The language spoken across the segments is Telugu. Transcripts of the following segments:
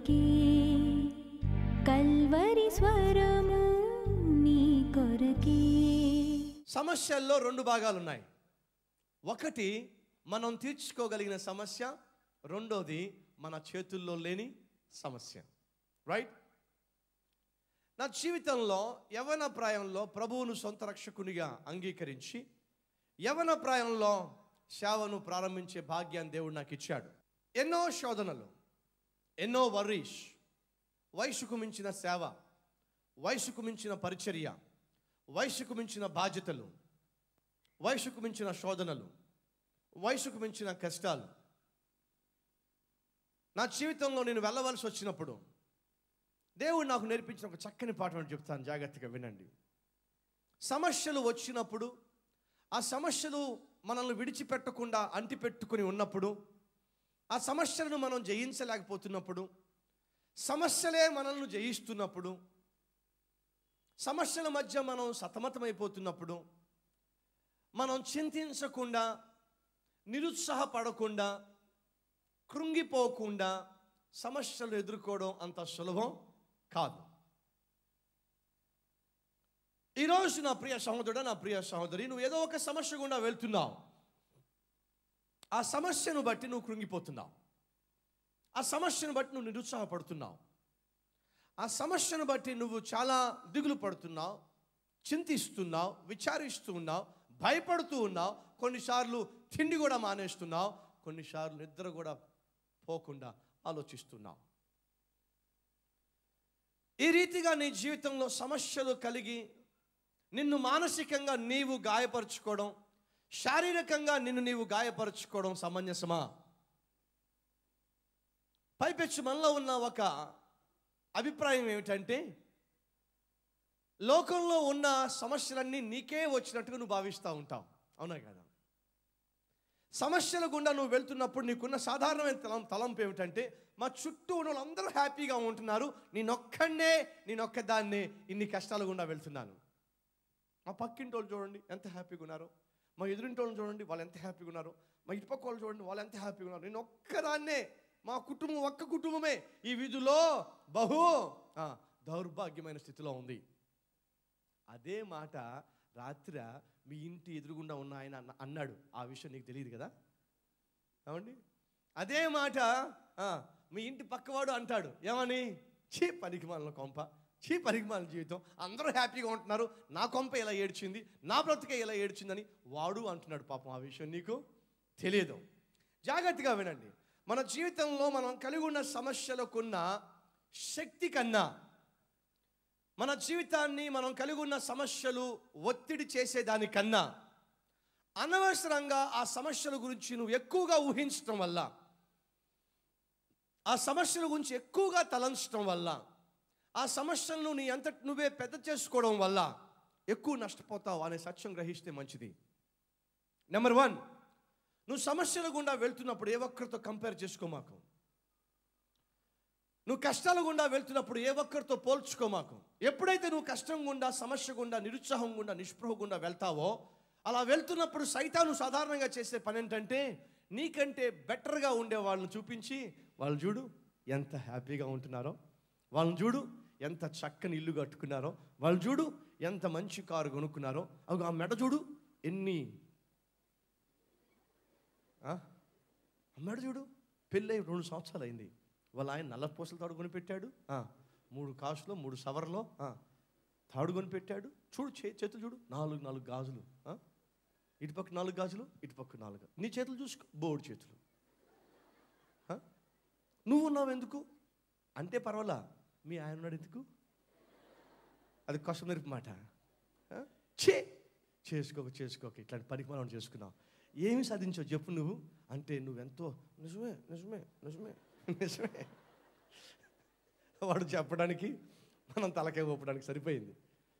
కొరకే కల్వరి స్వరము నీ కొరకే సమస్యల్లో రెండు భాగాలు ఉన్నాయి ఒకటి మనం తీర్చుకోగలిగిన సమస్య రెండోది మన చేతుల్లో లేని సమస్య రైట్ నా జీవితంలో యవన ప్రాయంలో ప్రభువును సొంత రక్షకునిగా అంగీకరించి యవన ప్రాయంలో సేవను ప్రారంభించే భాగ్యాన్ని దేవుడు నాకు ఇచ్చాడు ఎన్నో శోధనలు ఎన్నో వర్రీష్ వయసుకు మించిన సేవ వయసుకు మించిన పరిచర్య వయసుకు మించిన బాధ్యతలు వయసుకు మించిన శోధనలు వయసుకు మించిన కష్టాలు నా జీవితంలో నేను వెళ్ళవలసి వచ్చినప్పుడు దేవుడు నాకు నేర్పించిన ఒక చక్కని పాఠం అని చెప్తాను జాగ్రత్తగా వినండి సమస్యలు వచ్చినప్పుడు ఆ సమస్యలు మనల్ని విడిచిపెట్టకుండా అంటిపెట్టుకుని ఉన్నప్పుడు ఆ సమస్యలను మనం జయించలేకపోతున్నప్పుడు సమస్యలే మనల్ని జయిస్తున్నప్పుడు సమస్యల మధ్య మనం సతమతమైపోతున్నప్పుడు మనం చింతించకుండా నిరుత్సాహపడకుండా కృంగిపోకుండా సమస్యలు ఎదుర్కోవడం అంత సులభం కాదు ఈరోజు నా ప్రియ సహోదరుడు నా ప్రియ సహోదరి నువ్వు ఏదో ఒక సమస్య గుండా వెళ్తున్నావు ఆ సమస్యను బట్టి నువ్వు కృంగిపోతున్నావు ఆ సమస్యను బట్టి నువ్వు నిరుత్సాహపడుతున్నావు ఆ సమస్యను బట్టి నువ్వు చాలా దిగులు పడుతున్నావు చింతిస్తున్నావు విచారిస్తూ ఉన్నావు భయపడుతూ ఉన్నావు కొన్నిసార్లు తిండి కూడా మానేస్తున్నావు కొన్నిసార్లు నిద్ర కూడా పోకుండా ఆలోచిస్తున్నావు ఈ రీతిగా నీ జీవితంలో సమస్యలు కలిగి నిన్ను మానసికంగా నీవు గాయపరుచుకోవడం శారీరకంగా నిన్ను నీవు గాయపరుచుకోవడం సమంజసమా పైపెచ్చు మనలో ఉన్న ఒక అభిప్రాయం ఏమిటంటే లోకంలో ఉన్న సమస్యలన్నీ నీకే వచ్చినట్టుగా నువ్వు భావిస్తూ ఉంటావు అవునా కదా సమస్యల గుండా నువ్వు వెళ్తున్నప్పుడు నీకున్న సాధారణమైన తలం తలంపు ఏమిటంటే మా చుట్టూ ఉన్న వాళ్ళందరూ హ్యాపీగా ఉంటున్నారు నేనొక్కడే నేనొక్కదాన్నే ఇన్ని కష్టాల గుండా వెళ్తున్నాను మా పక్కింటి వాళ్ళు చూడండి ఎంత హ్యాపీగా ఉన్నారు మా ఎదురింటి వాళ్ళని చూడండి వాళ్ళు ఎంత హ్యాపీగా ఉన్నారు మా ఇటుపక్క వాళ్ళు చూడండి వాళ్ళు ఎంత హ్యాపీగా ఉన్నారు నేను ఒక్కదాన్నే మా కుటుంబం ఒక్క కుటుంబమే ఈ వీధిలో బహు ఆ, దౌర్భాగ్యమైన స్థితిలో ఉంది అదే మాట రాత్రి మీ ఇంటి ఎదురుగుండా ఉన్న ఆయన అన్న- అన్నాడు ఆ విషయం నీకు తెలియదు కదా ఏమండి అదే మాట ఆ, మీ ఇంటి పక్కవాడు అంటాడు ఏమని చీ పనికిమాలిన కొంప చీ పనికిమాలిన జీవితం అందరూ హ్యాపీగా ఉంటున్నారు నా కొంప ఇలా ఏడ్చింది నా బ్రతుకే ఇలా ఏడ్చిందని వాడు అంటున్నాడు పాపం ఆ విషయం నీకు తెలియదు జాగ్రత్తగా వినండి మన జీవితంలో మనం కలిగి ఉన్న సమస్యలకున్న శక్తి కన్నా మన జీవితాన్ని మనం కలిగి ఉన్న సమస్యలు ఒత్తిడి చేసేదానికన్నా అనవసరంగా ఆ సమస్యల గురించి నువ్వు ఎక్కువగా ఊహించడం వల్ల ఆ సమస్యల గురించి ఎక్కువగా తలంచడం వల్ల ఆ సమస్యలను నీ అంతటి నువ్వే పెద్ద చేసుకోవడం వల్ల ఎక్కువ నష్టపోతావు అనే సత్యం గ్రహిస్తే మంచిది నెంబర్ వన్ నువ్వు సమస్యల గుండా వెళ్తున్నప్పుడు ఏ ఒక్కరితో కంపేర్ చేసుకోమాకు నువ్వు కష్టాల గుండా వెళ్తున్నప్పుడు ఏ ఒక్కరితో పోల్చుకోమాకు ఎప్పుడైతే నువ్వు కష్టం గుండా సమస్య గుండా నిరుత్సాహం గుండా నిస్పృహ గుండా వెళ్తావో అలా వెళ్తున్నప్పుడు సైతాను సాధారణంగా చేసే పని ఏంటంటే నీకంటే బెటర్గా ఉండే వాళ్ళని చూపించి వాళ్ళు చూడు ఎంత హ్యాపీగా ఉంటున్నారో వాళ్ళని చూడు ఎంత చక్కని ఇల్లు కట్టుకున్నారో వాళ్ళు చూడు ఎంత మంచి కారు కొనుక్కున్నారో అవి ఆ మెడ చూడు ఎన్ని ఆ? అమ్మాడు చూడు పెళ్ళై రెండు సంవత్సరాలు అయింది వాళ్ళ ఆయన నల్ల పూసలు తాడు కొని పెట్టాడు ఆ, మూడు కాసులో మూడు సవర్లో ఆ, తాడు కొని పెట్టాడు చూడు చే చేతులు చూడు నాలుగు నాలుగు గాజులు ఆ? ఇటుపక్క నాలుగు గాజులు ఇటుపక్క నాలుగు నీ చేతులు చూసుకో బోర్డు చేతులు ఆ? నువ్వు ఉన్నావు ఎందుకు అంటే పర్వాలా మీ ఆయన ఉన్నాడు ఎందుకు అది కష్టం నేర్పు మాట ఆ? చే చేసుకోక చేసుకోక ఇట్లాంటి పనికి మనం చేసుకున్నావు ఏమి సాధించావు చెప్పు నువ్వు అంటే నువ్వెంతో నిజమే నిజమే నిజమే నిజమే వాడు చెప్పడానికి మనం తలకే ఊపడానికి సరిపోయింది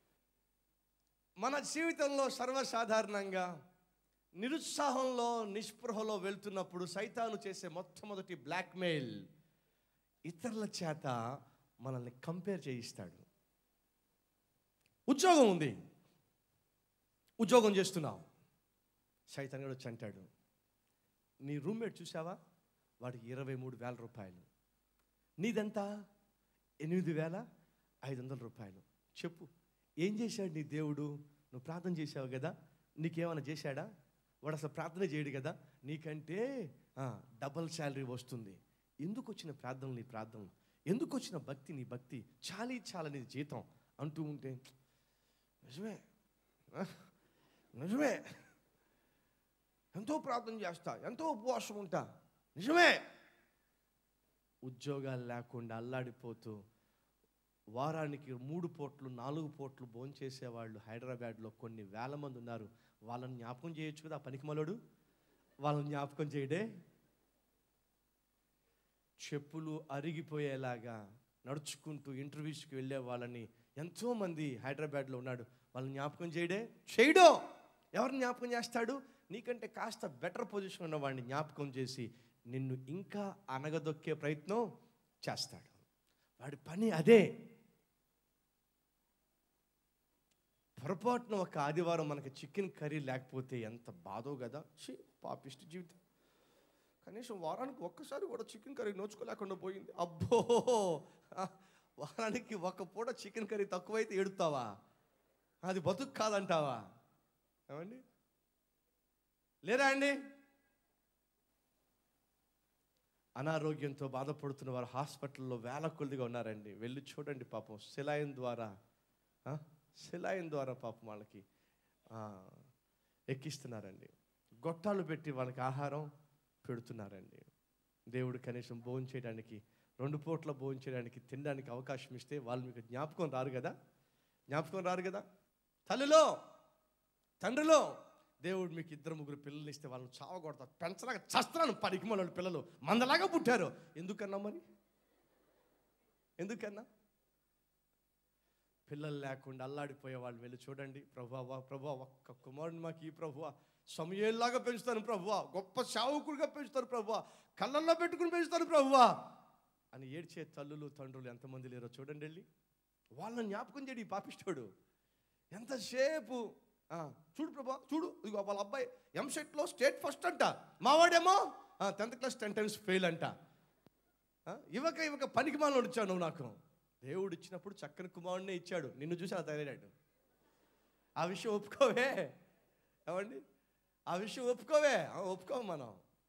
మన జీవితంలో సర్వసాధారణంగా నిరుత్సాహంలో నిస్పృహలో వెళ్తున్నప్పుడు సైతాను చేసే మొట్టమొదటి బ్లాక్మెయిల్ ఇతరుల చేత మనల్ని కంపేర్ చేయిస్తాడు ఉద్యోగం ఉంది ఉద్యోగం చేస్తున్నావు సైతాన్ కూడా వచ్చి అంటాడు నీ రూమ్మేట్ చూసావా వాడికి ఇరవై మూడు వేల రూపాయలు నీదెంత ఎనిమిది వేల ఐదు వందల రూపాయలు చెప్పు ఏం చేశాడు నీ దేవుడు నువ్వు ప్రార్థన చేసావు కదా నీకేమైనా చేశాడా వాడు అసలు ప్రార్థన చేయడు కదా నీకంటే ఆ, డబల్ శాలరీ వస్తుంది ఎందుకు వచ్చిన ప్రార్థనలు నీ ప్రార్థనలు ఎందుకు వచ్చిన భక్తి నీ భక్తి చాలీ చాలని జీతం అంటూ ఉంటే నిజమే ఆ, నిజమే ఎంతో ప్రార్థన చేస్తా ఎంతో ఉపవాసం ఉంటా నిజమే ఉద్యోగాలు లేకుండా అల్లాడిపోతూ వారానికి మూడు పూట్లు నాలుగు పూట్లు భోంచేసేవాళ్ళు హైదరాబాద్లో కొన్ని వేల మంది ఉన్నారు వాళ్ళని జ్ఞాపకం చేయొచ్చు కదా ఆ పనికిమలుడు వాళ్ళని జ్ఞాపకం చేయడే చెప్పులు అరిగిపోయేలాగా నడుచుకుంటూ ఇంటర్వ్యూస్కి వెళ్ళే వాళ్ళని ఎంతోమంది హైదరాబాద్లో ఉన్నాడు వాళ్ళని జ్ఞాపకం చేయడే చేయడం ఎవరిని జ్ఞాపకం చేస్తాడు నీకంటే కాస్త బెటర్ పొజిషన్ ఉన్న వాడిని జ్ఞాపకం చేసి నిన్ను ఇంకా అనగదొక్కే ప్రయత్నం చేస్తాడు వాడి పని అదే పొరపాటున ఒక ఆదివారం మనకి చికెన్ కర్రీ లేకపోతే ఎంత బాధో కదా ఛీ పాపిష్టి జీవితం కనీసం వారానికి ఒక్కసారి కూడా చికెన్ కర్రీ నోచుకోలేకుండా పోయింది అబ్బో ఆ, వారానికి ఒక్క పూట చికెన్ కర్రీ తక్కువైతే ఎడుతావా అది బతుకు కాదంటావా ఏమండి లేరా అండి అనారోగ్యంతో బాధపడుతున్న వారు హాస్పిటల్లో వేల కొద్దిగా ఉన్నారండి వెళ్ళి చూడండి పాపం శిలాయం ద్వారా ఆ, శిలాయం ద్వారా పాపం వాళ్ళకి ఆ, ఎక్కిస్తున్నారండి గొట్టాలు పెట్టి వాళ్ళకి ఆహారం పెడుతున్నారండి దేవుడు కనీసం భోజనం చేయడానికి రెండు పూట్ల భోజనం చేయడానికి తినడానికి అవకాశం ఇస్తే వాళ్ళు మీకు జ్ఞాపకం రారు కదా జ్ఞాపకం రారు కదా తల్లిలో తండ్రిలో దేవుడు మీకు ఇద్దరు ముగ్గురు పిల్లలు ఇస్తే వాళ్ళని చావగొడతారు పెంచలాగా చస్తున్నాను పనికి మన పిల్లలు మందలాగా పుట్టారు ఎందుకన్నా మరి ఎందుకన్నా పిల్లలు లేకుండా అల్లాడిపోయే వాళ్ళు వెళ్ళి చూడండి ప్రభువా ప్రభు ఒక్క కుమారుని మాకు ఈ ప్రభువా సమయేలాగా పెంచుతాను ప్రభువా గొప్ప సేవకుడిగా పెంచుతాను ప్రభువా కళ్ళల్లో పెట్టుకుని పెంచుతాను ప్రభువా అని ఏడ్చే తల్లులు తండ్రులు ఎంతమంది లేరో చూడండి వెళ్ళి వాళ్ళని జ్ఞాపకం చేయడు ఈ పాపిస్తాడు ఎంతసేపు ఆ, చూడు ప్రభా చూడు ఇదిగో వాళ్ళ అబ్బాయి ఎంసెట్లో స్టేట్ ఫస్ట్ అంట మావాడేమో tenth class ten times fail అంట ఆ, ఇవ్వక ఇవ్వక పనికి మాలను ఇచ్చావు నువ్వు నాకు దేవుడు ఇచ్చినప్పుడు చక్కని కుమారుడినే ఇచ్చాడు నిన్ను చూసి అలా తయారయ్యాడు ఆ విషయం ఒప్పుకోవే ఏమండి ఆ విషయం ఒప్పుకోవే ఆ, ఒప్పుకోము మనం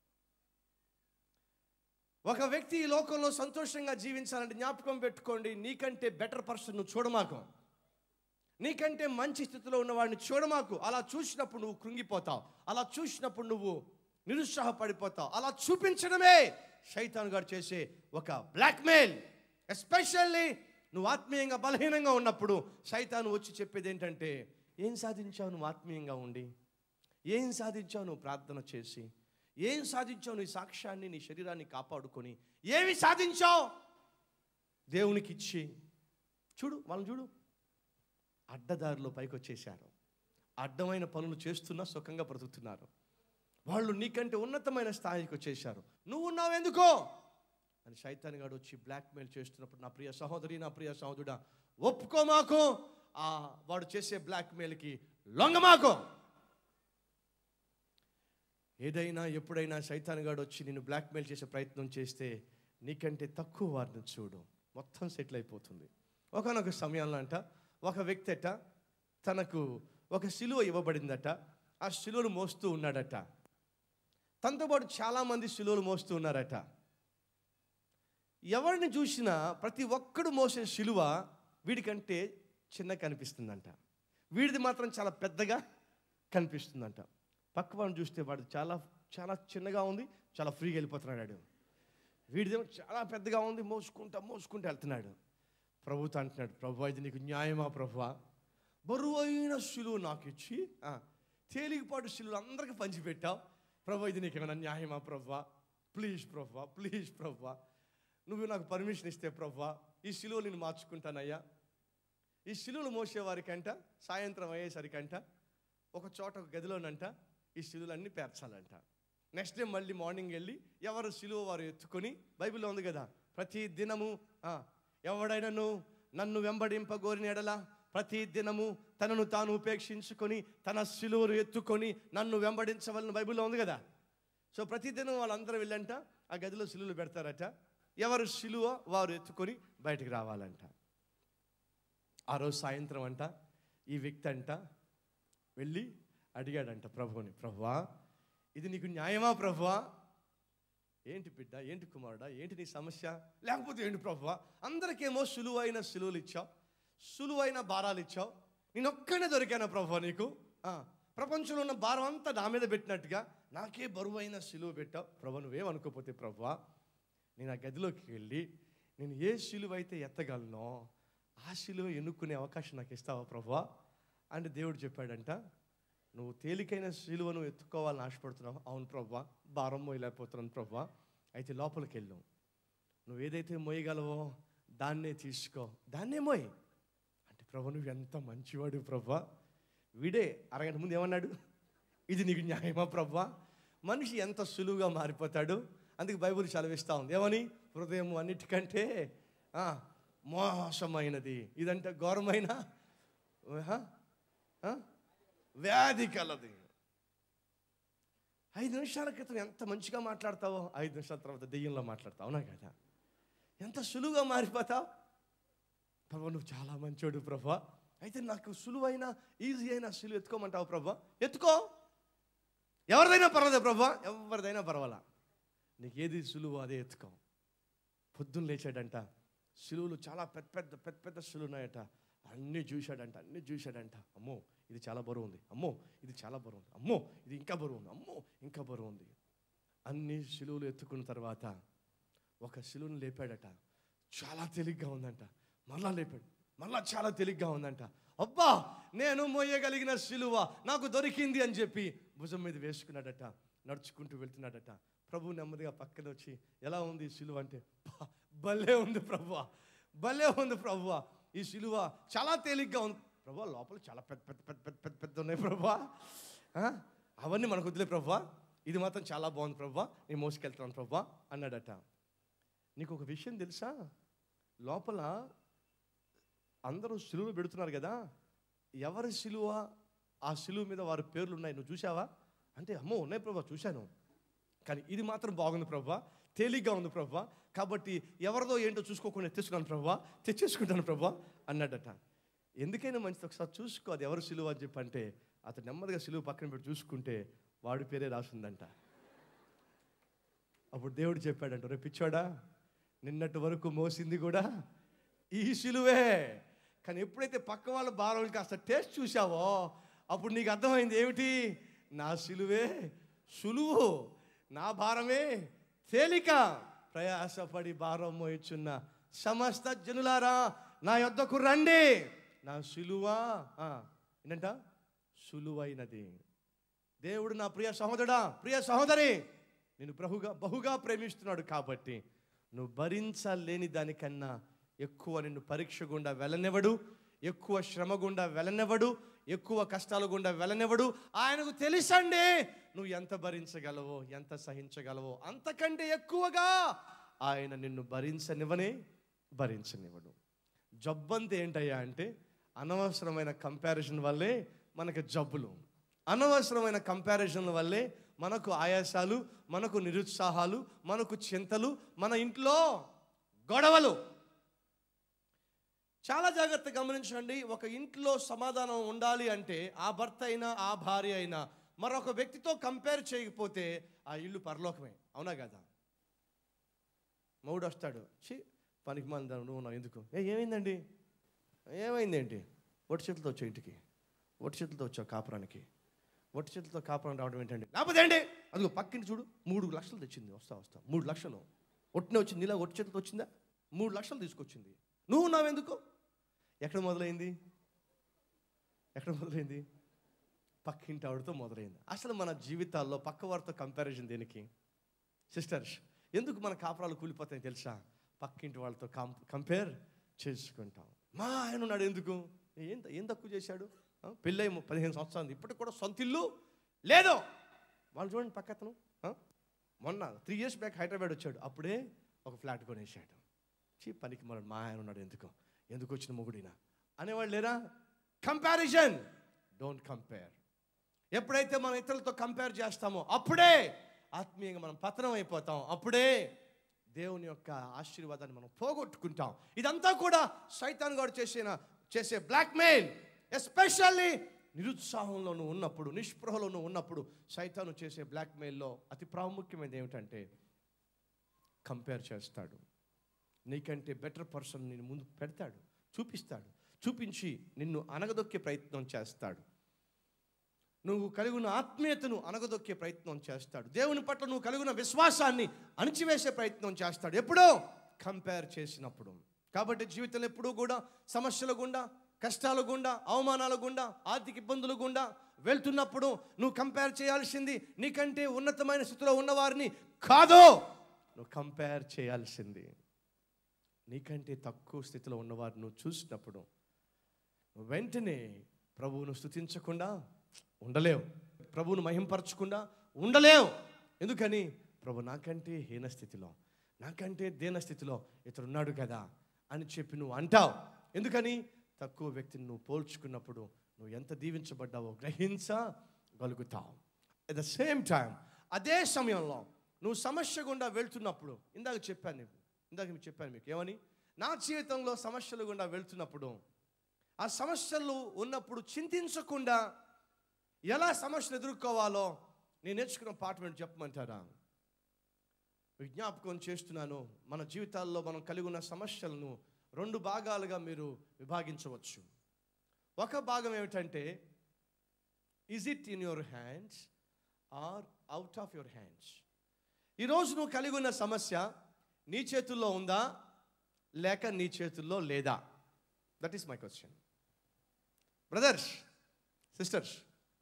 ఒక వ్యక్తి ఈ లోకంలో సంతోషంగా జీవించాలంటే జ్ఞాపకం పెట్టుకోండి నీకంటే బెటర్ పర్సన్ నువ్వు చూడమాకు నీకంటే మంచి స్థితిలో ఉన్నవాడిని చూడమాకు అలా చూసినప్పుడు నువ్వు కృంగిపోతావు అలా చూసినప్పుడు నువ్వు నిరుత్సాహపడిపోతావు అలా చూపించడమే శైతాన్ గారు చేసే ఒక బ్లాక్మెయిల్ ఎస్పెషల్లీ నువ్వు ఆత్మీయంగా బలహీనంగా ఉన్నప్పుడు సైతాను వచ్చి చెప్పేది ఏంటంటే ఏం సాధించావు నువ్వు ఆత్మీయంగా ఉండి ఏం సాధించావు నువ్వు ప్రార్థన చేసి ఏం సాధించావు నీ సాక్ష్యాన్ని నీ శరీరాన్ని కాపాడుకొని ఏమి సాధించావు దేవునికి ఇచ్చి చూడు వాళ్ళని చూడు అడ్డదారిలో పైకి వచ్చేసారు అడ్డమైన పనులు చేస్తున్నా సుఖంగా బ్రతుకుతున్నారు వాళ్ళు నీకంటే ఉన్నతమైన స్థాయికి వచ్చేసారు నువ్వు ఉన్నావు ఎందుకో అని శైతాన్ గారు వచ్చి బ్లాక్మెయిల్ చేస్తున్నప్పుడు నా ప్రియ సహోదరి నా ప్రియ సహోదరుడా ఒప్పుకో మాకు ఆ వాడు చేసే బ్లాక్మెయిల్కి లొంగమాకు ఏదైనా ఎప్పుడైనా శైతాన్ గాడు వచ్చి నిన్ను బ్లాక్మెయిల్ చేసే ప్రయత్నం చేస్తే నీకంటే తక్కువ వారిని చూడు మొత్తం సెటిల్ అయిపోతుంది ఒకనొక సమయంలో అంట ఒక వ్యక్తి అట తనకు ఒక సిలువ ఇవ్వబడిందట ఆ సిలువను మోస్తూ ఉన్నాడట తనతో పాటు చాలామంది సిలువలు మోస్తూ ఉన్నారట ఎవరిని చూసినా ప్రతి ఒక్కడు మోసే సిలువ వీడికంటే చిన్న కనిపిస్తుందంట వీడిది మాత్రం చాలా పెద్దగా కనిపిస్తుందంట పక్క వాడిని చూస్తే వాడు చాలా చాలా చిన్నగా ఉంది చాలా ఫ్రీగా వెళ్ళిపోతున్నాడు వాడు. వీడిదేమో చాలా పెద్దగా ఉంది మోసుకుంటా మోసుకుంటూ వెళ్తున్నాడు ప్రభుతో అంటున్నాడు ప్రభు ఇది నీకు న్యాయమా ప్రభువా బరువు అయిన శిలువు నాకు ఇచ్చి ఆ, తేలికపాటు శిలువు అందరికీ పంచిపెట్టావు ప్రభు ఇది నీకు ఏమైనా న్యాయమా ప్రభువా ప్లీజ్ ప్రభువా ప్లీజ్ ప్రభువా నువ్వు నాకు పర్మిషన్ ఇస్తే ప్రభువా ఈ శిలువ నేను మార్చుకుంటానయ్యా ఈ శిలువలు మోసేవారికంట సాయంత్రం అయ్యేసరికంట ఒక చోట ఒక గదిలోనంట ఈ శిలువలన్నీ పేర్చాలంట నెక్స్ట్ డే మళ్ళీ మార్నింగ్ వెళ్ళి ఎవరు శిలువ వారు ఎత్తుకొని బైబిల్లో ఉంది కదా ప్రతి దినము ఆ, ఎవడైనను నన్ను వెంబడింపగోరిన ఎడల ప్రతి దినము తనను తాను ఉపేక్షించుకొని తన శిలువను ఎత్తుకొని నన్ను వెంబడించవలని బైబిల్లో ఉంది కదా సో ప్రతి దినం వాళ్ళందరూ వెళ్ళంట ఆ గదిలో శిలువలు పెడతారట ఎవరు సిలువ వారు ఎత్తుకొని బయటికి రావాలంట ఆ రోజు సాయంత్రం అంట ఈ వ్యక్తి అంట వెళ్ళి అడిగాడంట ప్రభువుని ప్రభువా ఇది నీకు న్యాయమా ప్రభువా ఏంటి బిడ్డ ఏంటి కుమారుడా ఏంటి నీ సమస్య లేకపోతే ఏంటి ప్రభువా అందరికేమో సులువైన సులువులు ఇచ్చావు సులువైన భారాలు ఇచ్చావు నేను ఒక్కనే దొరికానా ప్రభువా నీకు ఆ, ప్రపంచంలో ఉన్న భారం అంతా నా మీద పెట్టినట్టుగా నాకే బరువైన సిలువ పెట్టావు ప్రభు నువ్వేమనుకోపోతే ప్రభువా నేను ఆ గదిలోకి వెళ్ళి నేను ఏ సిలువ అయితే ఎత్తగలనో ఆ సిలువ ఎన్నుకునే అవకాశం నాకు ఇస్తావా ప్రభువా అంటే దేవుడు చెప్పాడంట నువ్వు తేలికైన సిలువను ఎత్తుకోవాలని ఆశపడుతున్నావు అవును ప్రభా భారం మోయలేకపోతున్నాను ప్రభా అయితే లోపలికి వెళ్ళు నువ్వు ఏదైతే మోయగలవో దాన్నే తీసుకో దాన్నే మోయ్ అంటే ప్రభు నువ్వు ఎంత మంచివాడు ప్రభా వీడే అరగంట ముందు ఏమన్నాడు ఇది నీకు న్యాయమా ప్రభా మనిషి ఎంత సులువుగా మారిపోతాడు అందుకే బైబుల్ చదివిస్తూ ఉంది ఏమని హృదయం అన్నిటికంటే ఆ, మోసమైనది ఇదంటే ఘోరమైన ఆహా, ఆ? వ్యాధి కలది ఐదు నిమిషాల క్రితం ఎంత మంచిగా మాట్లాడతావో ఐదు నిమిషాల తర్వాత దెయ్యంలో మాట్లాడతావు అవునా కదా ఎంత సులువుగా మారిపోతావు ప్రభా నువ్వు చాలా మంచోడు ప్రభా అయితే నాకు సులువైన ఈజీ అయిన సులువు ఎత్తుకోమంటావు ప్రభా ఎత్తుకో ఎవరిదైనా పర్వాలేదు ప్రభా ఎవరిదైనా పర్వాలా నీకు ఏది సులువు అదే ఎత్తుకో పొద్దున్న లేచాడంట సులువులు చాలా పెద్ద పెద్ద పెద్ద పెద్ద సులువు ఉన్నాయట అన్నీ చూశాడంట అన్నీ చూశాడంట అమ్మో ఇది చాలా బరువు ఉంది అమ్మో ఇది చాలా బరువు ఉంది అమ్మో ఇది ఇంకా బరువు ఉంది అమ్మో ఇంకా బరువు ఉంది అన్ని సులువులు ఎత్తుకున్న తర్వాత ఒక శిలువను లేపాడట చాలా తేలిగ్గా ఉందంట మళ్ళా లేపాడు మళ్ళా చాలా తేలిగ్గా ఉందంట అబ్బా నేను మోయగలిగిన శిలువ నాకు దొరికింది అని చెప్పి భుజం మీద వేసుకున్నాడట నడుచుకుంటూ వెళ్తున్నాడట ప్రభు నెమ్మదిగా పక్కన వచ్చి ఎలా ఉంది ఈ శిలువ అంటే "బా, భలే ఉంది ప్రభువా భలే ఉంది ప్రభువా ఈ శిలువ చాలా తేలిగ్గా ఉంది ప్రభు లోపల చాలా పెద్ద పెద్ద పెద్ద పెద్ద పెద్ద పెద్ద ఉన్నాయి ప్రభువా ఆ? అవన్నీ మనకు వదిలే ప్రభువా ఇది మాత్రం చాలా బాగుంది ప్రభువా నేను మోసుకెళ్తాను ప్రభువా అన్నాడట నీకు ఒక విషయం తెలుసా లోపల అందరూ సిలువ పెడుతున్నారు కదా ఎవరి సిలువ ఆ సిలువ మీద వారి పేర్లు ఉన్నాయి నువ్వు చూసావా అంటే అమ్మో ఉన్నాయి ప్రభా చూశాను కానీ ఇది మాత్రం బాగుంది ప్రభా తేలిగ్గా ఉంది ప్రభా కాబట్టి ఎవరిదో ఏంటో చూసుకోకుండా తెచ్చుకున్నాను ప్రభా తెచ్చేసుకుంటాను ప్రభా అన్నాడట ఎందుకైనా మంచిది ఒకసారి చూసుకో అది ఎవరు సిలువ అని చెప్పి అంటే అతను నెమ్మదిగా సిలువ పక్కన పెట్టి చూసుకుంటే వాడి పేరే రాసిందంట అప్పుడు దేవుడు చెప్పాడంట రేపు పిచ్చోడా నిన్నటి వరకు మోసింది కూడా ఈ సిలువే కానీ ఎప్పుడైతే పక్క వాళ్ళ భారం కాస్త టేస్ట్ చూసావో అప్పుడు నీకు అర్థమైంది ఏమిటి నా సిలువే సులువు నా భారమే తేలిక ప్రయాసపడి భారం మోయిచున్న సమస్త జనులారా నా యొద్దకు రండి నా సిలువా ఆ, ఏంటంట సులువైనది దేవుడు నా ప్రియ సహోదరుడా ప్రియ సహోదరి నేను బహుగా బహుగా ప్రేమిస్తున్నాడు కాబట్టి నువ్వు భరించలేని దానికన్నా ఎక్కువ నిన్ను పరీక్ష గుండా వెళ్ళనివ్వడు ఎక్కువ శ్రమ గుండా వెళ్ళనివ్వడు ఎక్కువ కష్టాల గుండా వెళ్ళనివ్వడు ఆయనకు తెలుసండి నువ్వు ఎంత భరించగలవో ఎంత సహించగలవో అంతకంటే ఎక్కువగా ఆయన నిన్ను భరించనివ్వనే భరించనివ్వడు జబ్బంతే ఏంటయ్యా అంటే అనవసరమైన కంపారిజన్ వల్లే మనకు జబ్బులు అనవసరమైన కంపారిజన్ వల్లే మనకు ఆయాసాలు మనకు నిరుత్సాహాలు మనకు చింతలు మన ఇంట్లో గొడవలు చాలా జాగ్రత్త గమనించండి ఒక ఇంట్లో సమాధానం ఉండాలి అంటే ఆ భర్త అయినా ఆ భార్య అయినా మరొక వ్యక్తితో కంపేర్ చేయకపోతే ఆ ఇల్లు పరలోకమే అవునా కదా మౌడు వస్తాడు చి పనికి మంది నువ్వు ఉన్నావు ఎందుకు ఏ ఏమైందండి ఏమైంది ఏంటి ఒట్టి చేతులతో వచ్చావు ఇంటికి ఒట్టి చేతులతో వచ్చావు కాపురానికి ఒట్టి చేతులతో కాపురం రావడం ఏంటండి లేకపోతే ఏంటి అదిగో పక్కింటి చూడు మూడు లక్షలు తెచ్చింది వస్తా వస్తా మూడు లక్షలు ఒట్టినే వచ్చింది ఇలా ఒట్టి చేతులతో వచ్చిందా మూడు లక్షలు తీసుకొచ్చింది నువ్వు ఉన్నావెందుకు ఎక్కడ మొదలైంది ఎక్కడ మొదలైంది పక్కింటి ఆవిడతో మొదలైంది అసలు మన జీవితాల్లో పక్కవారితో కంపారిజన్ దేనికి సిస్టర్స్ ఎందుకు మన కాపురాలు కూలిపోతాయి తెలుసా పక్కింటి వాళ్ళతో కం కంపేర్ చేసుకుంటాం మా ఆయన ఉన్నాడు ఎందుకు ఏం ఏం తక్కువ చేశాడు ఆ, పెళ్ళై ము- పదిహేను సంవత్సరాలు ఇప్పటికి కూడా సొంత ఇల్లు లేదు వాళ్ళు చూడండి పక్కతను ఆ, మొన్న త్రీ ఇయర్స్ బ్యాక్ హైదరాబాద్ వచ్చాడు అప్పుడే ఒక ఫ్లాట్ కొనేసాడు చీ పనికి మన మా ఆయన ఉన్నాడు ఎందుకు ఎందుకు వచ్చిన మొగుడినా అనేవాళ్ళు లేరా కంపారిజన్ డోంట్ కంపేర్ ఎప్పుడైతే మనం ఇతరులతో కంపేర్ చేస్తామో అప్పుడే ఆత్మీయంగా మనం పతనం అయిపోతాం అప్పుడే దేవుని యొక్క ఆశీర్వాదాన్ని మనం పోగొట్టుకుంటాం ఇదంతా కూడా సైతాన్ గారు చేసిన చేసే బ్లాక్మెయిల్ ఎస్పెషల్లీ నిరుత్సాహంలో నువ్వు ఉన్నప్పుడు నిస్పృహలో నువ్వు ఉన్నప్పుడు సైతాను చేసే బ్లాక్మెయిల్లో అతి ప్రాముఖ్యమైనది ఏమిటంటే కంపేర్ చేస్తాడు నీకంటే బెటర్ పర్సన్ నేను ముందు పెడతాడు చూపిస్తాడు చూపించి నిన్ను అనగదొక్కే ప్రయత్నం చేస్తాడు నువ్వు కలిగిన ఆత్మీయతను అనగదొక్కే ప్రయత్నం చేస్తాడు దేవుని పట్ల నువ్వు కలిగిన విశ్వాసాన్ని అణిచివేసే ప్రయత్నం చేస్తాడు ఎప్పుడో కంపేర్ చేసినప్పుడు కాబట్టి జీవితంలో ఎప్పుడూ కూడా సమస్యల గుండా కష్టాల గుండా అవమానాల గుండా ఆర్థిక ఇబ్బందుల గుండా వెళ్తున్నప్పుడు నువ్వు కంపేర్ చేయాల్సింది నీకంటే ఉన్నతమైన స్థితిలో ఉన్నవారిని కాదు నువ్వు కంపేర్ చేయాల్సింది నీకంటే తక్కువ స్థితిలో ఉన్నవారిని నువ్వు చూసినప్పుడు నువ్వు వెంటనే ప్రభువును స్తుతించకుండా ఉండలేవు ప్రభువును మహింపరచకుండా ఉండలేవు ఎందుకని ప్రభు నాకంటే హీన స్థితిలో నాకంటే దీన స్థితిలో ఇతరున్నాడు కదా అని చెప్పి నువ్వు అంటావు ఎందుకని తక్కువ వ్యక్తిని నువ్వు పోల్చుకున్నప్పుడు నువ్వు ఎంత దీవించబడ్డావో గ్రహించగలుగుతావు అట్ ద సేమ్ టైం అదే సమయంలో నువ్వు సమస్య గుండా వెళ్తున్నప్పుడు ఇందాక చెప్పాను నీకు ఇందాక మీకు చెప్పాను మీకు ఏమని నా జీవితంలో సమస్యలు గుండా వెళ్తున్నప్పుడు ఆ సమస్యలు ఉన్నప్పుడు చింతించకుండా ఎలా సమస్యలు ఎదుర్కోవాలో నేను నేర్చుకున్న పాఠం ఏంటి చెప్పమంటారా విజ్ఞాపకం చేస్తున్నాను మన జీవితాల్లో మనం కలిగి ఉన్న సమస్యలను రెండు భాగాలుగా మీరు విభాగించవచ్చు ఒక భాగం ఏమిటంటే is it in your hands or out of your hands ఈరోజు నువ్వు కలిగి ఉన్న సమస్య నీ చేతుల్లో ఉందా లేక నీ చేతుల్లో లేదా that is my question brothers sisters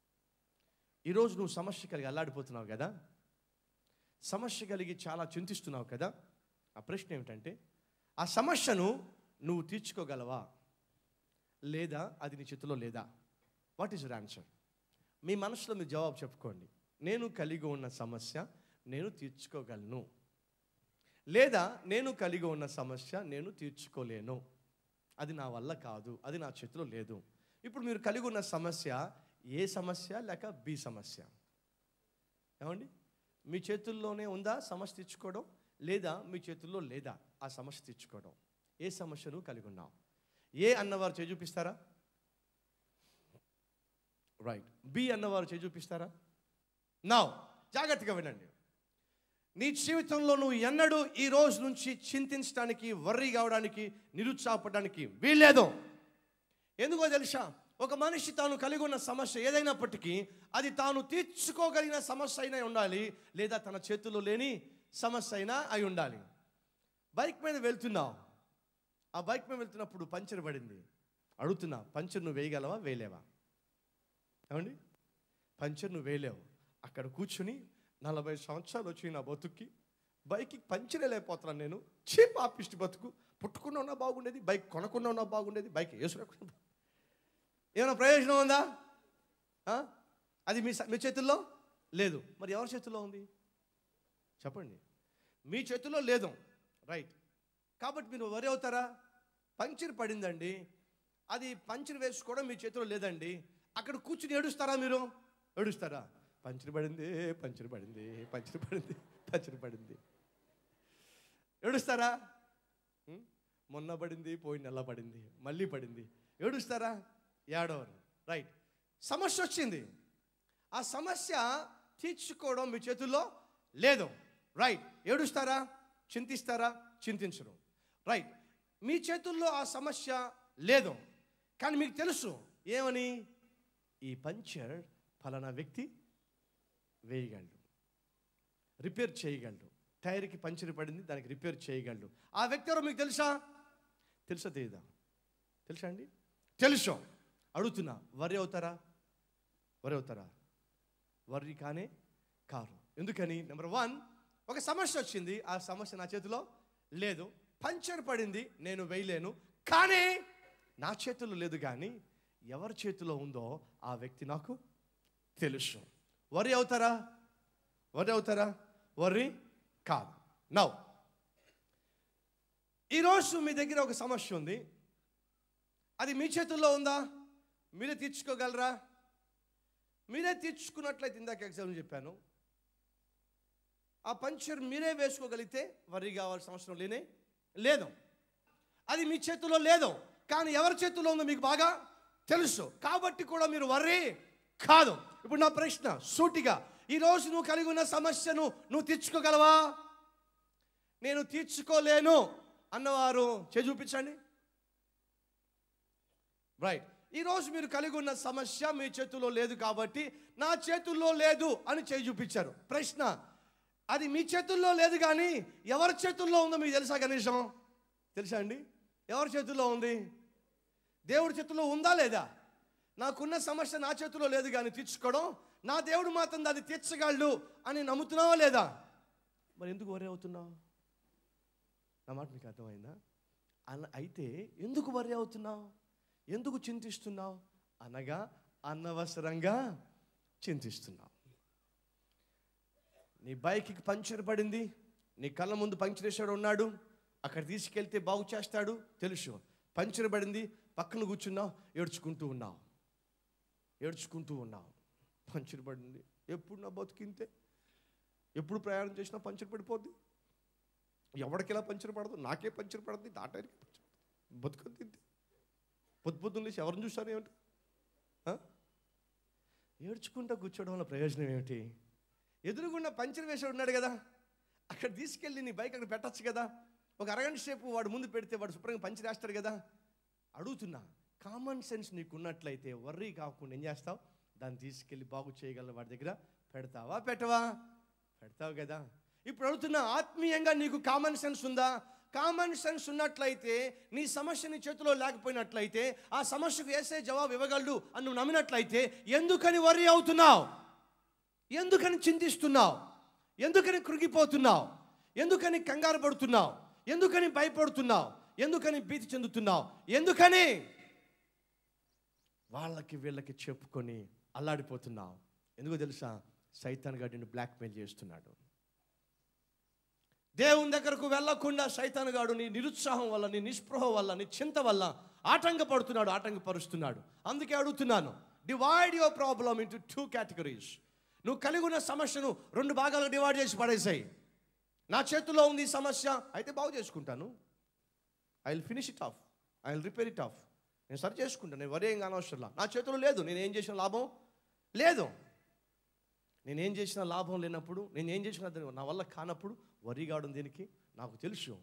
ఈరోజు నువ్వు సమస్య కలిగి అల్లాడిపోతున్నావు కదా సమస్య కలిగి చాలా చింతిస్తున్నావు కదా ఆ ప్రశ్న ఏమిటంటే ఆ సమస్యను నువ్వు తీర్చుకోగలవా లేదా అది నీ చేతిలో లేదా వాట్ ఈస్ యువర్ ఆన్సర్ మీ మనసులో మీరు జవాబు చెప్పుకోండి నేను కలిగి ఉన్న సమస్య నేను తీర్చుకోగలను లేదా నేను కలిగి ఉన్న సమస్య నేను తీర్చుకోలేను అది నా వల్ల కాదు అది నా చేతిలో లేదు ఇప్పుడు మీరు కలిగి ఉన్న సమస్య ఏ సమస్య లేక బి సమస్య ఏమండి మీ చేతుల్లోనే ఉందా సమస్య తెచ్చుకోవడం లేదా మీ చేతుల్లో లేదా ఆ సమస్య తెచ్చుకోవడం ఏ సమస్యను కలిగి ఉన్నాం ఏ అన్నవారు చేయి చూపిస్తారా రైట్ బి అన్నవారు చేయి చూపిస్తారా నా జాగ్రత్తగా వినండి నీ జీవితంలో నువ్వు ఎన్నడూ ఈ రోజు నుంచి చింతించడానికి వర్రీ కావడానికి నిరుత్సాహపడడానికి వీల్లేదు ఎందుకో తెలుసా ఒక మనిషి తాను కలిగి ఉన్న సమస్య ఏదైనప్పటికీ అది తాను తీర్చుకోగలిగిన సమస్య అయినా ఉండాలి లేదా తన చేతుల్లో లేని సమస్య అయినా అయి ఉండాలి బైక్ మీద వెళ్తున్నావు ఆ బైక్ మీద వెళ్తున్నప్పుడు పంచర్ పడింది అడుగుతున్నా పంచర్ నువ్వు వేయగలవా వేయలేవా ఏమండి పంచర్ నువ్వు వేయలేవు అక్కడ కూర్చుని నలభై సంవత్సరాలు వచ్చి నా బతుక్కి బైక్కి పంచరే లేకపోతున్నాను నేను చీప్ ఆపిస్ట్ బతుకు పుట్టుకున్నా ఉన్నా బాగుండేది బైక్ కొనకుండా ఉన్నా బాగుండేది బైక్ వేసుకున్నా ఏమైనా ప్రయోజనం ఉందా ఆ? అది మీ స- మీ చేతుల్లో లేదు మరి ఎవరి చేతుల్లో ఉంది చెప్పండి మీ చేతుల్లో లేదు రైట్ కాబట్టి మీరు వరి అవుతారా పంచర్ పడిందండి అది పంచర్ వేసుకోవడం మీ చేతిలో లేదండి అక్కడ కూర్చుని ఏడుస్తారా మీరు ఏడుస్తారా పంచర్ పడింది పంచర్ పడింది పంచర్ పడింది పంచర్ పడింది ఏడుస్తారా ఉం? మొన్న పడింది పోయిన నెల పడింది మళ్ళీ పడింది ఏడుస్తారా ఏడవరు రైట్ సమస్య వచ్చింది ఆ సమస్య తీర్చుకోవడం మీ చేతుల్లో లేదు రైట్ ఏడుస్తారా చింతిస్తారా చింతించరు రైట్ మీ చేతుల్లో ఆ సమస్య లేదు కానీ మీకు తెలుసు ఏమని ఈ పంచర్ ఫలానా వ్యక్తి వేయగలడు రిపేర్ చేయగలడు టైర్కి పంచర్ పడింది దానికి రిపేర్ చేయగలడు ఆ వ్యక్తి ఎవరో మీకు తెలుసా తెలుసా తెలీదా తెలుసా అండి తెలుసు అడుగుతున్నా వరి అవుతారా వరి అవుతారా వర్రి కానే కారు ఎందుకని నెంబర్ వన్ ఒక సమస్య వచ్చింది ఆ సమస్య నా చేతిలో లేదు పంచర్ పడింది నేను వేయలేను కానీ నా చేతిలో లేదు కానీ ఎవరి చేతిలో ఉందో ఆ వ్యక్తి నాకు తెలుసు వరి అవుతారా వరి అవుతారా వరి కాదు నౌ ఈరోజు మీ దగ్గర ఒక సమస్య ఉంది అది మీ చేతుల్లో ఉందా మీరే తీర్చుకోగలరా మీరే తీర్చుకున్నట్లయితే ఇందాక ఎగ్జామ్ చెప్పాను ఆ పంచర్ మీరే వేసుకోగలిగితే వర్రీ కావాల్సిన అవసరం లేనే లేదు అది మీ చేతిలో లేదు కానీ ఎవరి చేతిలో ఉందో మీకు బాగా తెలుసు కాబట్టి కూడా మీరు వర్రీ కాదు ఇప్పుడు నా ప్రశ్న సూటిగా ఈరోజు నువ్వు కలిగి ఉన్న సమస్యను నువ్వు తీర్చుకోగలవా నేను తీర్చుకోలేను అన్నవారు చే చూపించండి రైట్ ఈరోజు మీరు కలిగి ఉన్న సమస్య మీ చేతుల్లో లేదు కాబట్టి నా చేతుల్లో లేదు అని చేయి చూపించారు ప్రశ్న అది మీ చేతుల్లో లేదు కానీ ఎవరి చేతుల్లో ఉందో మీకు తెలుసా కనీసం తెలుసా అండి ఎవరి చేతుల్లో ఉంది దేవుడి చేతుల్లో ఉందా లేదా నాకున్న సమస్య నా చేతిలో లేదు కానీ తీర్చుకోవడం నా దేవుడు మాత్రం దాన్ని తీర్చగలడు అని నమ్ముతున్నావా లేదా మరి ఎందుకు వరి అవుతున్నావు నా మాట మీకు అర్థమైందా అన్న అయితే ఎందుకు వరి అవుతున్నావు ఎందుకు చింతిస్తున్నావు అనగా అనవసరంగా చింతిస్తున్నావు నీ బైక్కి పంచర్ పడింది నీ కళ్ళ ముందు పంచర్ వేసాడు ఉన్నాడు అక్కడ తీసుకెళ్తే బాగు చేస్తాడు తెలుసు పంచర్ పడింది పక్కన కూర్చున్నావు ఏడ్చుకుంటూ ఉన్నావు ఏడ్చుకుంటూ ఉన్నావు పంచర్ పడింది ఎప్పుడు నా బతుకింతే ఎప్పుడు ప్రయాణం చేసినా పంచర్ పడిపోద్ది ఎవరికెలా పంచర్ పడదు నాకే పంచర్ పడుతుంది దాటానికి పంచర్ పడుతుంది బతుకుని తింటే పొద్దు పొద్దున్న లేచి ఎవరిని చూస్తారు ఏమిటి ఆ? ఏడ్చుకుంటా కూర్చోవడం వల్ల ప్రయోజనం ఏమిటి ఎదురుగుండా పంచర్ వేసాడు ఉన్నాడు కదా అక్కడ తీసుకెళ్ళి నీ బైక్ అక్కడ పెట్టచ్చు కదా ఒక అరగంట సేపు వాడు ముందు పెడితే వాడు శుభ్రంగా పంచర్ వేస్తాడు కదా అడుగుతున్నా కామన్ సెన్స్ నీకు ఉన్నట్లయితే వర్రీ కాకుండా ఏం చేస్తావు దాన్ని తీసుకెళ్ళి బాగు చేయగల వాడి దగ్గర పెడతావా పెట్టవా పెడతావు కదా ఇప్పుడు అడుగుతున్నా ఆత్మీయంగా నీకు కామన్ సెన్స్ ఉందా కామన్ సెన్స్ ఉన్నట్లయితే నీ సమస్య నీ చేతిలో లేకపోయినట్లయితే ఆ సమస్యకు వేసే జవాబు ఇవ్వగలడు అని నువ్వు నమ్మినట్లయితే ఎందుకని వర్రీ అవుతున్నావు ఎందుకని చింతిస్తున్నావు ఎందుకని కృగిపోతున్నావు ఎందుకని కంగారు పడుతున్నావు ఎందుకని భయపడుతున్నావు ఎందుకని భీతి చెందుతున్నావు ఎందుకని వాళ్ళకి వీళ్ళకి చెప్పుకొని అల్లాడిపోతున్నావు ఎందుకో తెలుసా సైతాన్ గాడిని బ్లాక్మెయిల్ చేస్తున్నాడు దేవుని దగ్గరకు వెళ్ళకుండా సైతాన్ గాడు నీ నిరుత్సాహం వల్ల నీ నిస్పృహ వల్ల నీ చింత వల్ల ఆటంకపడుతున్నాడు ఆటంకపరుస్తున్నాడు అందుకే అడుగుతున్నాను divide your problem into two categories నువ్వు కలిగి ఉన్న సమస్యను రెండు భాగాలుగా డివైడ్ చేసి పడేసాయి నా చేతిలో ఉంది ఈ సమస్య అయితే బాగు చేసుకుంటాను I will finish it off I will repair it off నేను సరి చేసుకుంటాను నేను వరి ఏం కానవసరంలా నా చేతిలో లేదు నేను ఏం చేసిన లాభం లేదు నేనేం చేసిన లాభం లేనప్పుడు నేను ఏం చేసిన దాని నా వల్ల కానప్పుడు వరి కావడం దీనికి నాకు తెలుసు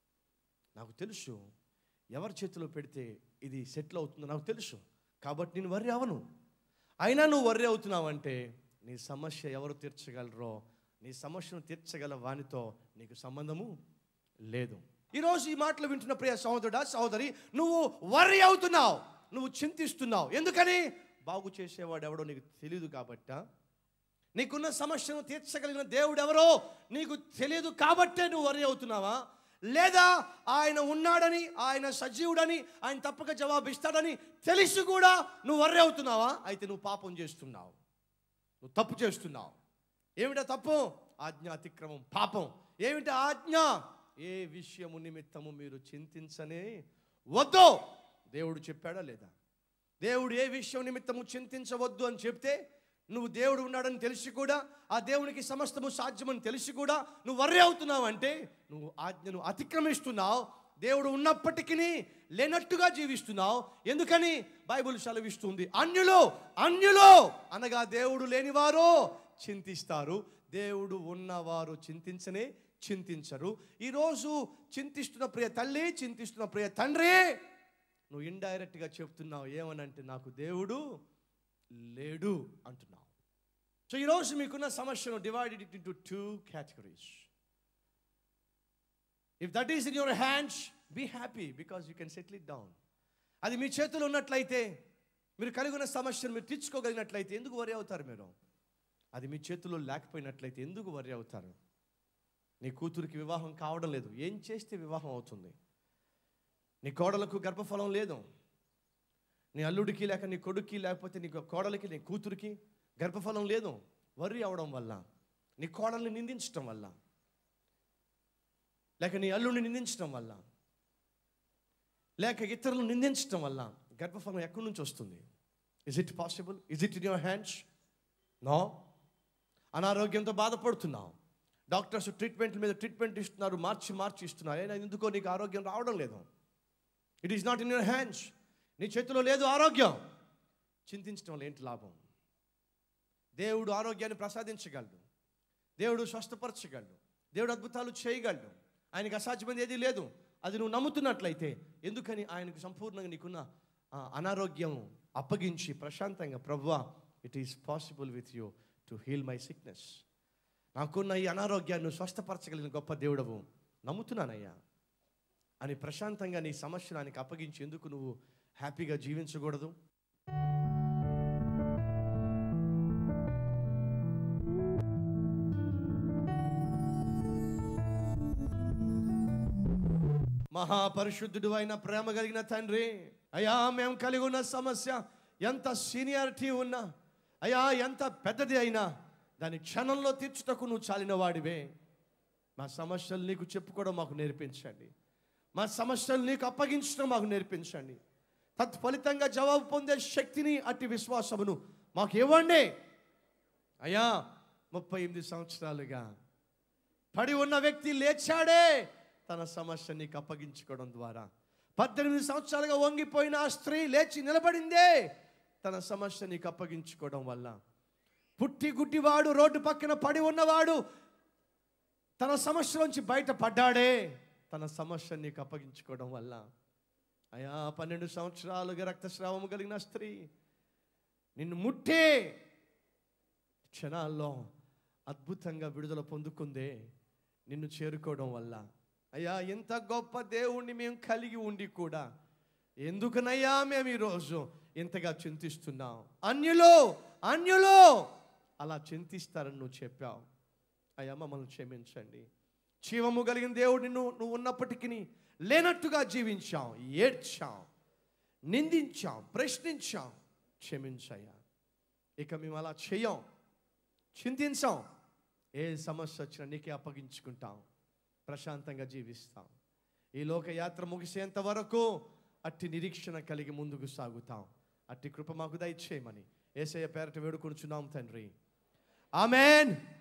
నాకు తెలుసు ఎవరి చేతిలో పెడితే ఇది సెటిల్ అవుతుందో నాకు తెలుసు కాబట్టి నేను వర్రి అవను అయినా నువ్వు వర్రి అవుతున్నావంటే నీ సమస్య ఎవరు తీర్చగలరో నీ సమస్యను తీర్చగల వానితో నీకు సంబంధము లేదు ఈరోజు ఈ మాటలు వింటున్న ప్రియ సహోదరుడా సహోదరి నువ్వు వర్రి అవుతున్నావు నువ్వు చింతిస్తున్నావు ఎందుకని బాగు చేసేవాడు ఎవడో నీకు తెలియదు కాబట్టా నీకున్న సమస్యను తీర్చగలిగిన దేవుడు ఎవరో నీకు తెలియదు కాబట్టే నువ్వు వరి అవుతున్నావా లేదా ఆయన ఉన్నాడని ఆయన సజీవుడని ఆయన తప్పక జవాబు ఇస్తాడని తెలిసి కూడా నువ్వు వర్రి అవుతున్నావా అయితే నువ్వు పాపం చేస్తున్నావు నువ్వు తప్పు చేస్తున్నావు ఏమిటా తప్పు ఆజ్ఞ అతిక్రమం పాపం ఏమిటి ఆజ్ఞ ఏ విషయము నిమిత్తము మీరు చింతించనే వద్దు దేవుడు చెప్పాడా లేదా దేవుడు ఏ విషయం నిమిత్తము చింతించవద్దు అని చెప్తే నువ్వు దేవుడు ఉన్నాడని తెలిసి కూడా ఆ దేవునికి సమస్తము సాధ్యమని తెలిసి కూడా నువ్వు వర్రి అవుతున్నావు అంటే నువ్వు ఆజ్ఞను అతిక్రమిస్తున్నావు దేవుడు ఉన్నప్పటికీ లేనట్టుగా జీవిస్తున్నావు ఎందుకని బైబిల్ సెలవిస్తుంది అన్యులు అన్యులు అనగా దేవుడు లేనివారు చింతిస్తారు దేవుడు ఉన్నవారు చింతించనే చింతించరు ఈరోజు చింతిస్తున్న ప్రియ తల్లి చింతిస్తున్న ప్రియ తండ్రి నువ్వు ఇండైరెక్ట్గా చెప్తున్నావు ఏమనంటే నాకు దేవుడు లేడు అంటున్నావు సో ఈరోజు మీకున్న సమస్యను divided it into two categories if that is in your hands be happy because you can settle it down అది మీ చేతులు ఉన్నట్లయితే మీరు కలిగి ఉన్న సమస్యను మీరు తీర్చుకోగలిగినట్లయితే ఎందుకు వరి అవుతారు మీరు అది మీ చేతుల్లో లేకపోయినట్లయితే ఎందుకు వరి అవుతారు నీ కూతురికి వివాహం కావడం లేదు ఏం చేస్తే వివాహం అవుతుంది నీ కోడలకు గర్భఫలం లేదు నీ అల్లుడికి లేక నీ కొడుక్కి లేకపోతే నీ కోడలికి నీ కూతురికి గర్భఫలం లేదు వర్రి అవడం వల్ల నీ కోడల్ని నిందించడం వల్ల లేక నీ అల్లుడిని నిందించడం వల్ల లేక ఇతరులను నిందించడం వల్ల గర్భఫలం ఎక్కడి నుంచి వస్తుంది is it possible is it in your hands no అనారోగ్యంతో బాధపడుతున్నావు డాక్టర్స్ ట్రీట్మెంట్ మీద ట్రీట్మెంట్ ఇస్తున్నారు మార్చి మార్చి ఇస్తున్నారు అయినా ఎందుకో నీకు ఆరోగ్యం రావడం లేదు it is not in your hands నీ చేతిలో లేదు ఆరోగ్యం చింతించడం వల్ల ఏంటి లాభం దేవుడు ఆరోగ్యాన్ని ప్రసాదించగలడు దేవుడు స్వస్థపరచగలడు దేవుడు అద్భుతాలు చేయగలడు ఆయనకు అసాధ్యమైనది ఏదీ లేదు అది నువ్వు నమ్ముతున్నట్లయితే ఎందుకని ఆయనకు సంపూర్ణంగా నీకున్న ఆ, అనారోగ్యం అప్పగించి ప్రశాంతంగా ప్రవ్వా it is possible with you to heal my sickness నాకున్న ఈ అనారోగ్యాన్ని స్వస్థపరచగలిగిన గొప్ప దేవుడవు నమ్ముతున్నానయ్యా అని ప్రశాంతంగా నీ సమస్యను ఆయనకి అప్పగించి ఎందుకు నువ్వు హ్యాపీగా జీవించకూడదు మహాపరిశుద్ధుడు అయిన ప్రేమ కలిగిన తండ్రి అయ్యా మేము కలిగి ఉన్న సమస్య ఎంత సీనియారిటీ ఉన్నా అయ్యా ఎంత పెద్దది అయినా దాని క్షణంలో తీర్చుటకు నువ్వు చాలిన వాడివే మా సమస్యలు నీకు చెప్పుకోవడం మాకు నేర్పించండి మా సమస్యలు నీకు అప్పగించడం మాకు నేర్పించండి తత్ఫలితంగా జవాబు పొందే శక్తిని అట్టి విశ్వాసమును మాకు ఇవ్వండి అయ్యా ముప్పై ఎనిమిది సంవత్సరాలుగా పడి ఉన్న వ్యక్తి లేచాడే తన సమస్య నీకు అప్పగించుకోవడం ద్వారా పద్దెనిమిది సంవత్సరాలుగా వంగిపోయిన ఆ స్త్రీ లేచి నిలబడిందే తన సమస్య నీకు అప్పగించుకోవడం వల్ల పుట్టి గుడ్డివాడు రోడ్డు పక్కన పడి ఉన్నవాడు తన సమస్యలోంచి బయటపడ్డాడే తన సమస్య నీకు అప్పగించుకోవడం వల్ల అయా పన్నెండు సంవత్సరాలుగా రక్తస్రావము కలిగిన స్త్రీ నిన్ను ముట్టే క్షణాల్లో అద్భుతంగా విడుదల పొందుకుందే నిన్ను చేరుకోవడం వల్ల అయ్యా ఎంత గొప్ప దేవుణ్ణి మేము కలిగి ఉండి కూడా ఎందుకనయ్యా మేము ఈరోజు ఇంతగా చింతిస్తున్నాం అన్యులో అన్యులో అలా చింతిస్తారని నువ్వు చెప్పావు అయ్యా మమ్మల్ని క్షమించండి జీవము కలిగిన దేవుడు నిన్ను నువ్వు ఉన్నప్పటికీ లేనట్టుగా జీవించాం ఏడ్చాం నిందించాం ప్రశ్నించాం క్షమించయ్యా ఇక మేము అలా చెయ్యం చింతించాం ఏ సమస్య వచ్చినా నీకే అప్పగించుకుంటాం ప్రశాంతంగా జీవిస్తాం ఈ లోక యాత్ర ముగిసేంత వరకు అట్టి నిరీక్షణ కలిగి ముందుకు సాగుతాం అట్టి కృప మాకు దయచేయమని ఏసయ్య పేరట వేడుకొనుచున్నాం తండ్రి ఆమెన్